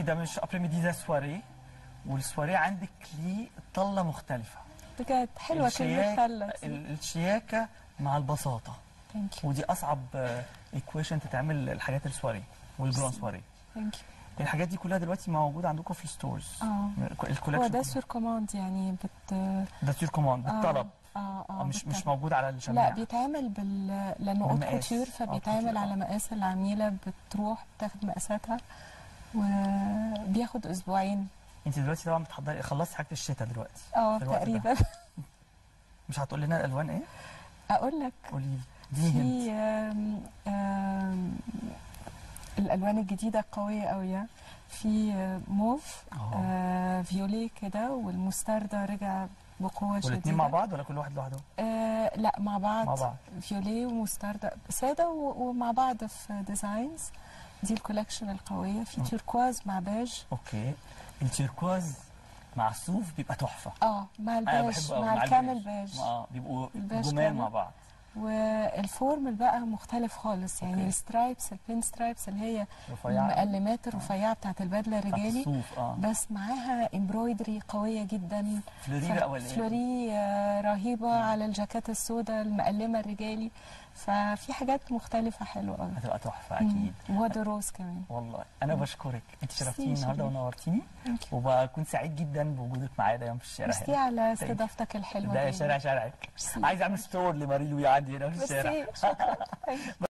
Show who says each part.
Speaker 1: دي ده مش ابري ميدي ده سواريه والسواريه عندك ليه طله مختلفه
Speaker 2: بجد حلوه كلمه
Speaker 1: الشياك-
Speaker 2: خله
Speaker 1: ال- الشياكه مع البساطه
Speaker 2: ثانك يو
Speaker 1: ودي اصعب ايكويشن تتعمل الحاجات السواريه والجران سواريه
Speaker 2: ثانك يو
Speaker 1: الحاجات دي كلها دلوقتي موجوده عندكم في الستورز
Speaker 2: اه
Speaker 1: الكولكشن
Speaker 2: هو ده سور كوماند يعني بت
Speaker 1: ده سير كوماند بالطلب
Speaker 2: اه اه,
Speaker 1: آه مش مش
Speaker 2: بالطلب.
Speaker 1: موجود على الشماعه
Speaker 2: لا بيتعمل بال لانه اوت
Speaker 1: بالمقاس.
Speaker 2: كوتير
Speaker 1: آه،
Speaker 2: فبيتعمل
Speaker 1: كوتير،
Speaker 2: على
Speaker 1: آه.
Speaker 2: مقاس العميله بتروح بتاخد مقاساتها وبياخد اسبوعين
Speaker 1: انت دلوقتي طبعا بتحضري خلصتي حاجه الشتاء دلوقتي
Speaker 2: اه
Speaker 1: في الوقت ده.
Speaker 2: تقريبا
Speaker 1: مش هتقول لنا الالوان ايه
Speaker 2: اقول لك
Speaker 1: قولي لي دي هند
Speaker 2: في آم، آم، الالوان الجديده قويه قوي في آه، موف
Speaker 1: اه
Speaker 2: آه فيولي كده والمستردة رجع بقوه شديده
Speaker 1: والاثنين مع بعض ولا كل واحد لوحده
Speaker 2: آه لا مع بعض
Speaker 1: مع بعض
Speaker 2: فيولي ومستردة سادة و- ومع بعض في ديزاينز دي الكولكشن القوية في
Speaker 1: م.
Speaker 2: تيركواز مع بيج
Speaker 1: اوكي التيركواز مع الصوف بيبقى تحفه
Speaker 2: اه مع
Speaker 1: انا
Speaker 2: البيج
Speaker 1: بحبه قوي
Speaker 2: مع الكامل بيج
Speaker 1: اه بيبقوا
Speaker 2: البيج
Speaker 1: جمال
Speaker 2: كامل.
Speaker 1: مع بعض
Speaker 2: والفورم بقى مختلف خالص يعني
Speaker 1: أوكي.
Speaker 2: السترايبس البين سترايبس اللي هي
Speaker 1: رفيعه
Speaker 2: المقلمات الرفيعة بتاعت البدلة
Speaker 1: بتاعت
Speaker 2: الرجالي
Speaker 1: الصوف اه
Speaker 2: بس معاها امبرويدري قوية جدا
Speaker 1: فلوري بقى ولا ايه؟
Speaker 2: فلوري آه، رهيبة على الجاكيت السوداء المقلمة الرجالي ففي حاجات مختلفة حلوة قوي
Speaker 1: هتبقى تحفه اكيد
Speaker 2: وادو روز كمان
Speaker 1: والله انا بشكرك انت شرفتيني
Speaker 2: ميرسي
Speaker 1: النهارده
Speaker 2: شكراً.
Speaker 1: ونورتيني
Speaker 2: Thank you.
Speaker 1: وبكون سعيد جدا بوجودك معايا دايما في الشارع
Speaker 2: ميرسي
Speaker 1: هنا
Speaker 2: على استضافتك الحلوة
Speaker 1: ده
Speaker 2: دي.
Speaker 1: شارع شارعك
Speaker 2: ميرسي.
Speaker 1: عايز اعمل ستور لماري لوي عندي هنا في الشارع
Speaker 2: ميرسي شكرا